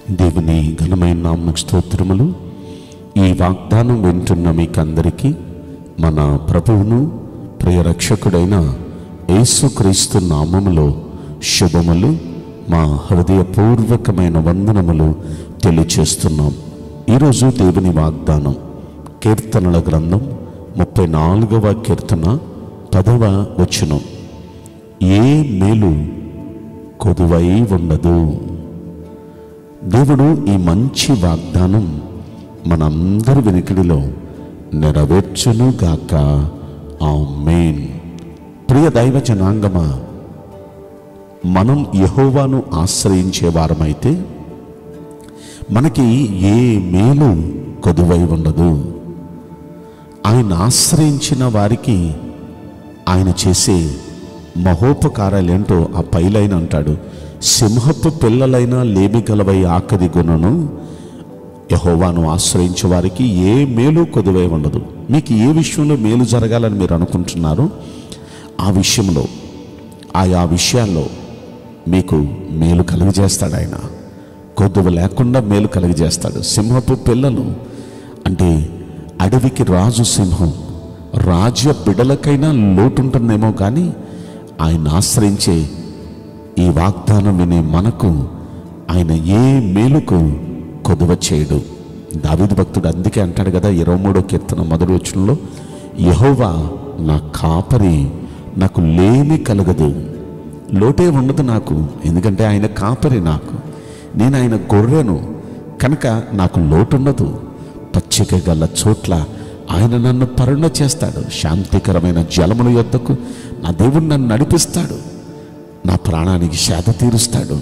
దేవుని ఘనమైన నామకు స్తోత్రములు ఈ వాగ్దానం వింటున్న మీకందరికీ మన ప్రభువును ప్రియ రక్షకుడైన యేసుక్రీస్తు నామములో శుభములు మా హృదయపూర్వకమైన వందనములు తెలియచేస్తున్నాం ఈరోజు దేవుని వాగ్దానం కీర్తనల గ్రంథం ముప్పై నాలుగవ కీర్తన పదవ వచనం ఏ మేలు కొదువై ఉండదు దేవుడు ఈ మంచి వాగ్దానం మనందరి వెనుకడిలో నెరవేర్చును గాక ఆమేన్ ప్రియ దైవ జనాంగమా మనం యహోవాను ఆశ్రయించే వారమైతే మనకి ఏ మేలు కొదువై ఉండదు ఆయన ఆశ్రయించిన వారికి ఆయన చేసే మహోపకారాలేంటో ఆ పైలైన అంటాడు సింహపు పిల్లలైన లేమిగలవై ఆకది గుణను యహోవాను ఆశ్రయించే వారికి ఏ మేలు కొదువై ఉండదు మీకు ఏ విషయంలో మేలు జరగాలని మీరు అనుకుంటున్నారో ఆ విషయంలో ఆయా విషయాల్లో మీకు మేలు కలుగజేస్తాడు ఆయన కొద్దువ లేకుండా మేలు కలుగజేస్తాడు సింహపు పిల్లలు అంటే అడవికి రాజు సింహం రాజ్య బిడలకైనా లోటుంటుందేమో కానీ ఆయన ఆశ్రయించే ఈ వాగ్దానం వినే మనకు ఆయన ఏ మేలుకు కొదువ చేయడు దావిది భక్తుడు అందుకే అంటాడు కదా ఇరవై మూడో కీర్తన మొదటి వచనంలో యహోవా నా కాపరి నాకు లేమి కలగదు లోటే ఉండదు నాకు ఎందుకంటే ఆయన కాపరి నాకు నేను ఆయన గొర్రెను కనుక నాకు లోటు ఉండదు పచ్చిక గల చోట్ల ఆయన నన్ను పరుణ చేస్తాడు శాంతికరమైన జలముల యొద్దకు నా దేవుడు నన్ను నడిపిస్తాడు నా ప్రాణానికి శాత తీరుస్తాడు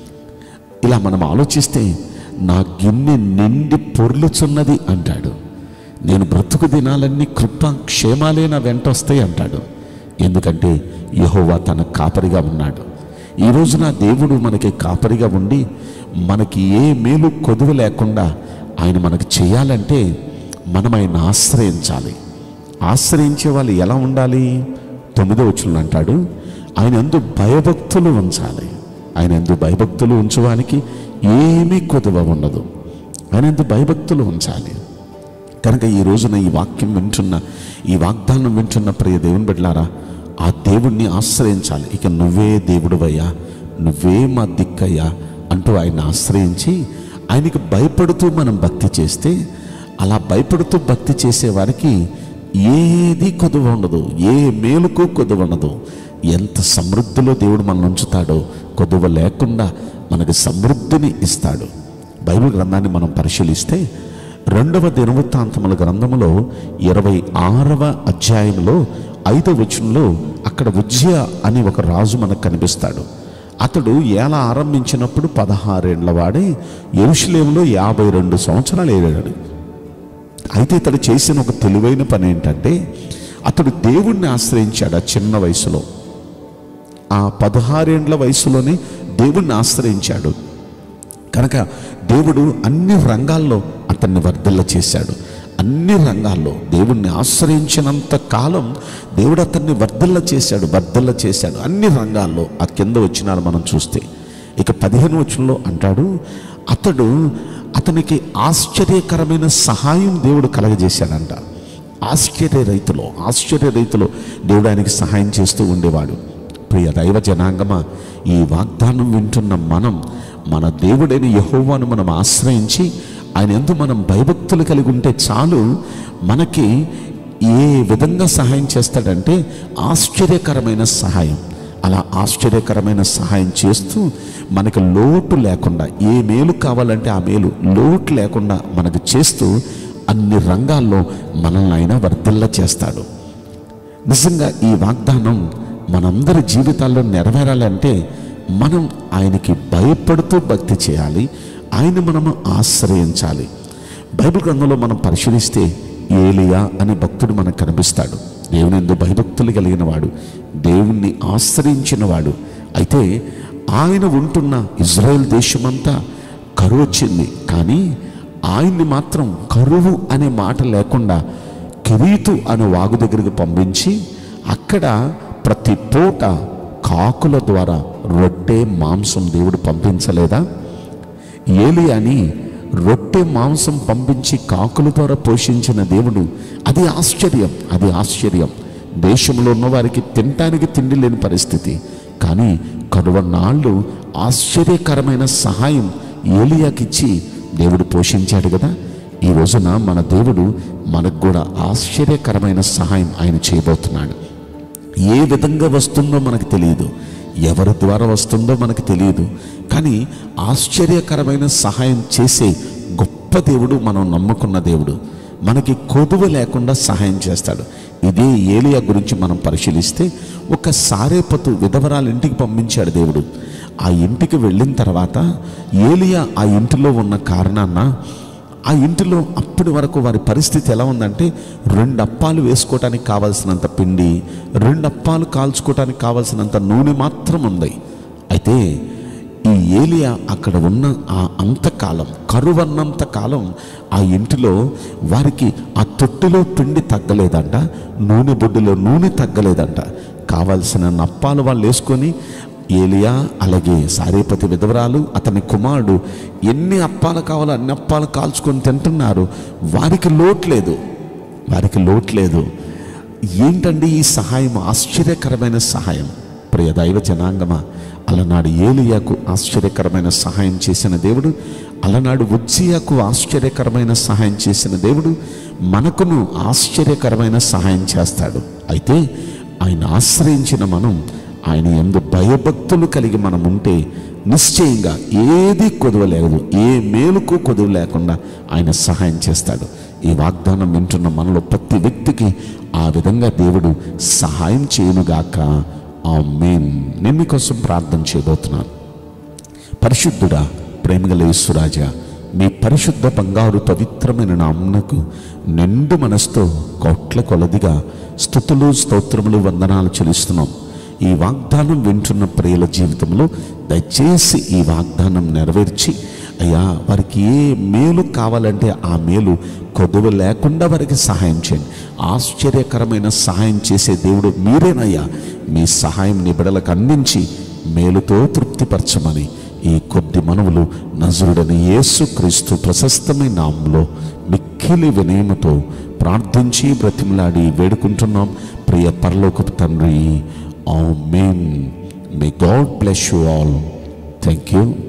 ఇలా మనం ఆలోచిస్తే నా గిన్నె నిండి పొర్లుచున్నది అంటాడు నేను బ్రతుకు దినాలన్నీ కృప క్షేమాలే నా వెంట వస్తాయి అంటాడు ఎందుకంటే యహోవా తన కాపరిగా ఉన్నాడు ఈరోజు నా దేవుడు మనకి కాపరిగా ఉండి మనకి ఏ మేలు కొదువు లేకుండా ఆయన మనకు చేయాలంటే మనం ఆయన ఆశ్రయించాలి ఆశ్రయించే వాళ్ళు ఎలా ఉండాలి తొమ్మిదో వచ్చిన అంటాడు ఆయన ఎందు భయభక్తులు ఉంచాలి ఆయన ఎందు భయభక్తులు ఉంచడానికి ఏమీ కొదువ ఉండదు ఆయన ఎందు భయభక్తులు ఉంచాలి కనుక ఈ రోజున ఈ వాక్యం వింటున్న ఈ వాగ్దానం వింటున్న ప్రియ దేవుని బిడ్డలారా ఆ దేవుణ్ణి ఆశ్రయించాలి ఇక నువ్వే దేవుడువయ్యా నువ్వే మా దిక్కయ్యా అంటూ ఆయన ఆశ్రయించి ఆయనకి భయపడుతూ మనం భక్తి చేస్తే అలా భయపడుతూ భక్తి చేసే వారికి ఏది కొదువ ఉండదు ఏ మేలుకు కొదువ ఉండదు ఎంత సమృద్ధిలో దేవుడు మనల్ని ఉంచుతాడో కొదువ లేకుండా మనకు సమృద్ధిని ఇస్తాడు బైబిల్ గ్రంథాన్ని మనం పరిశీలిస్తే రెండవ దినవృత్తాంతముల గ్రంథములో ఇరవై ఆరవ అధ్యాయంలో ఐదవ వచనంలో అక్కడ ఉజ్జయ అని ఒక రాజు మనకు కనిపిస్తాడు అతడు ఏల ఆరంభించినప్పుడు పదహారేండ్ల వాడే ఎరుషులేములో యాభై రెండు సంవత్సరాలు ఏడాడు అయితే ఇతడు చేసిన ఒక తెలివైన పని ఏంటంటే అతడు దేవుణ్ణి ఆశ్రయించాడు ఆ చిన్న వయసులో ఆ పదహారేండ్ల వయసులోనే దేవుణ్ణి ఆశ్రయించాడు కనుక దేవుడు అన్ని రంగాల్లో అతన్ని వర్ధిల్ల చేశాడు అన్ని రంగాల్లో దేవుణ్ణి ఆశ్రయించినంత కాలం దేవుడు అతన్ని వర్ధిల్ల చేశాడు వర్ధిల్ల చేశాడు అన్ని రంగాల్లో ఆ కింద వచ్చినాడు మనం చూస్తే ఇక పదిహేను వచనంలో అంటాడు అతడు అతనికి ఆశ్చర్యకరమైన సహాయం దేవుడు కలగజేశాడంట ఆశ్చర్య రైతులో ఆశ్చర్య రైతులో దేవుడు ఆయనకి సహాయం చేస్తూ ఉండేవాడు ప్రియ దైవ జనాంగమా ఈ వాగ్దానం వింటున్న మనం మన దేవుడైన యహోవాను మనం ఆశ్రయించి ఆయన ఎందు మనం భయభక్తులు కలిగి ఉంటే చాలు మనకి ఏ విధంగా సహాయం చేస్తాడంటే ఆశ్చర్యకరమైన సహాయం అలా ఆశ్చర్యకరమైన సహాయం చేస్తూ మనకు లోటు లేకుండా ఏ మేలు కావాలంటే ఆ మేలు లోటు లేకుండా మనకు చేస్తూ అన్ని రంగాల్లో మనల్ని ఆయన వర్ధిల్ల చేస్తాడు నిజంగా ఈ వాగ్దానం మనందరి జీవితాల్లో నెరవేరాలంటే మనం ఆయనకి భయపడుతూ భక్తి చేయాలి ఆయన మనము ఆశ్రయించాలి బైబిల్ గ్రంథంలో మనం పరిశీలిస్తే ఏలియా అనే భక్తుడు మనకు కనిపిస్తాడు దేవుని ఎందు భయభక్తులు కలిగిన వాడు దేవుణ్ణి ఆశ్రయించిన వాడు అయితే ఆయన ఉంటున్న ఇజ్రాయెల్ దేశమంతా కరువు వచ్చింది కానీ ఆయన్ని మాత్రం కరువు అనే మాట లేకుండా కిరీతు అనే వాగు దగ్గరికి పంపించి అక్కడ ప్రతి పూట కాకుల ద్వారా రొట్టె మాంసం దేవుడు పంపించలేదా ఏలియాని రొట్టె మాంసం పంపించి కాకుల ద్వారా పోషించిన దేవుడు అది ఆశ్చర్యం అది ఆశ్చర్యం దేశంలో ఉన్న వారికి తినటానికి తిండి లేని పరిస్థితి కానీ కరువన్నాళ్ళు ఆశ్చర్యకరమైన సహాయం ఏలియాకిచ్చి దేవుడు పోషించాడు కదా ఈ రోజున మన దేవుడు మనకు కూడా ఆశ్చర్యకరమైన సహాయం ఆయన చేయబోతున్నాడు ఏ విధంగా వస్తుందో మనకు తెలియదు ఎవరి ద్వారా వస్తుందో మనకు తెలియదు కానీ ఆశ్చర్యకరమైన సహాయం చేసే గొప్ప దేవుడు మనం నమ్ముకున్న దేవుడు మనకి కొదువ లేకుండా సహాయం చేస్తాడు ఇదే ఏలియా గురించి మనం పరిశీలిస్తే ఒక సారేపతు విధవరాలు ఇంటికి పంపించాడు దేవుడు ఆ ఇంటికి వెళ్ళిన తర్వాత ఏలియా ఆ ఇంటిలో ఉన్న కారణాన్న ఆ ఇంటిలో అప్పటి వరకు వారి పరిస్థితి ఎలా ఉందంటే రెండు అప్పాలు వేసుకోవటానికి కావాల్సినంత పిండి రెండు అప్పాలు కాల్చుకోవటానికి కావాల్సినంత నూనె మాత్రం ఉంది అయితే ఈ ఏలియా అక్కడ ఉన్న ఆ అంతకాలం కరువన్నంత కాలం ఆ ఇంటిలో వారికి ఆ తొట్టిలో పిండి తగ్గలేదంట నూనె బొడ్డులో నూనె తగ్గలేదంట కావలసిన నప్పాలు వాళ్ళు వేసుకొని ఏలియా అలాగే సారేపతి విధవరాలు అతని కుమారుడు ఎన్ని అప్పాలు కావాలో అన్ని అప్పాలు కాల్చుకొని తింటున్నారు వారికి లోటు లేదు వారికి లోటు లేదు ఏంటండి ఈ సహాయం ఆశ్చర్యకరమైన సహాయం ప్రియ దైవ జనాంగమా అలనాడు ఏలియాకు ఆశ్చర్యకరమైన సహాయం చేసిన దేవుడు అలనాడు ఉజ్జియాకు ఆశ్చర్యకరమైన సహాయం చేసిన దేవుడు మనకును ఆశ్చర్యకరమైన సహాయం చేస్తాడు అయితే ఆయన ఆశ్రయించిన మనం ఆయన ఎందు భయభక్తులు కలిగి మనం ఉంటే నిశ్చయంగా ఏది కొదవలేదు ఏ మేలుకు కొదువ లేకుండా ఆయన సహాయం చేస్తాడు ఈ వాగ్దానం వింటున్న మనలో ప్రతి వ్యక్తికి ఆ విధంగా దేవుడు సహాయం చేయనుగాక ఆ మెయిన్ నేను మీకోసం ప్రార్థన చేయబోతున్నాను పరిశుద్ధుడా ప్రేమగల యేసురాజా మీ పరిశుద్ధ బంగారు పవిత్రమైన నామునకు నిండు మనసుతో కోట్ల కొలదిగా స్థుతులు స్తోత్రములు వందనాలు చెల్లిస్తున్నాం ఈ వాగ్దానం వింటున్న ప్రియుల జీవితంలో దయచేసి ఈ వాగ్దానం నెరవేర్చి అయ్యా వారికి ఏ మేలు కావాలంటే ఆ మేలు కొదువ లేకుండా వారికి సహాయం చేయండి ఆశ్చర్యకరమైన సహాయం చేసే దేవుడు మీరేనయ్యా మీ సహాయం నిబిడలకు అందించి మేలుతో తృప్తిపరచమని ఈ కొద్ది మనవులు నజరుడని యేసుక్రీస్తు ప్రశస్తమైన నామంలో మిక్కిలి వినయముతో ప్రార్థించి బ్రతిమలాడి వేడుకుంటున్నాం ప్రియ పరలోకపు తండ్రి amen may God bless you all thank you